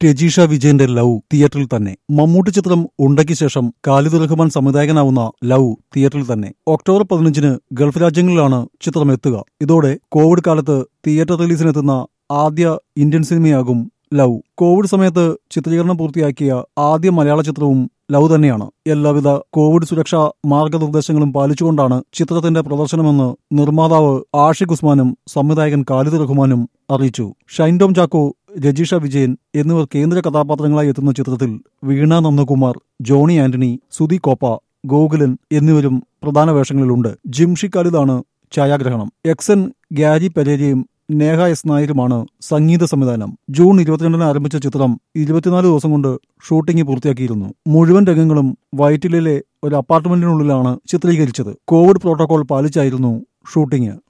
രജീഷ വിജയന്റെ ലവ് തിയേറ്ററിൽ തന്നെ മമ്മൂട്ടി ചിത്രം ഉണ്ടയ്ക്ക് ശേഷം ഖാലിദ് റഹ്മാൻ സംവിധായകനാവുന്ന ലവ് തിയേറ്ററിൽ തന്നെ ഒക്ടോബർ പതിനഞ്ചിന് ഗൾഫ് രാജ്യങ്ങളിലാണ് ചിത്രം എത്തുക ഇതോടെ കോവിഡ് കാലത്ത് തിയേറ്റർ റിലീസിനെത്തുന്ന ആദ്യ ഇന്ത്യൻ സിനിമയാകും ലവ് കോവിഡ് സമയത്ത് ചിത്രീകരണം പൂർത്തിയാക്കിയ ആദ്യ മലയാള ചിത്രവും ലവ് തന്നെയാണ് എല്ലാവിധ കോവിഡ് സുരക്ഷാ മാർഗനിർദ്ദേശങ്ങളും പാലിച്ചുകൊണ്ടാണ് ചിത്രത്തിന്റെ പ്രദർശനമെന്ന് നിർമ്മാതാവ് ആഷിഖ് ഉസ്മാനും സംവിധായകൻ ഖാലിദ് റഹ്മാനും അറിയിച്ചു ഷൈൻ ടോം ചാക്കോ രജീഷ വിജയൻ എന്നിവർ കേന്ദ്ര കഥാപാത്രങ്ങളായി എത്തുന്ന ചിത്രത്തിൽ വീണ നന്ദകുമാർ ജോണി ആന്റണി സുധി കോപ്പ ഗോകുലൻ എന്നിവരും പ്രധാന വേഷങ്ങളിലുണ്ട് ജിംഷി ഖാലിദാണ് ഛായാഗ്രഹണം എക്സൻ ഗ്യാരി പെരേരയും നേഹ എസ് നായരുമാണ് സംഗീത സംവിധാനം ജൂൺ ഇരുപത്തിരണ്ടിന് ആരംഭിച്ച ചിത്രം ഇരുപത്തിനാല് ദിവസം കൊണ്ട് ഷൂട്ടിംഗ് പൂർത്തിയാക്കിയിരുന്നു മുഴുവൻ രംഗങ്ങളും വൈറ്റിലെ ഒരു അപ്പാർട്ട്മെന്റിനുള്ളിലാണ് ചിത്രീകരിച്ചത് കോവിഡ് പ്രോട്ടോകോൾ പാലിച്ചായിരുന്നു ഷൂട്ടിംഗ്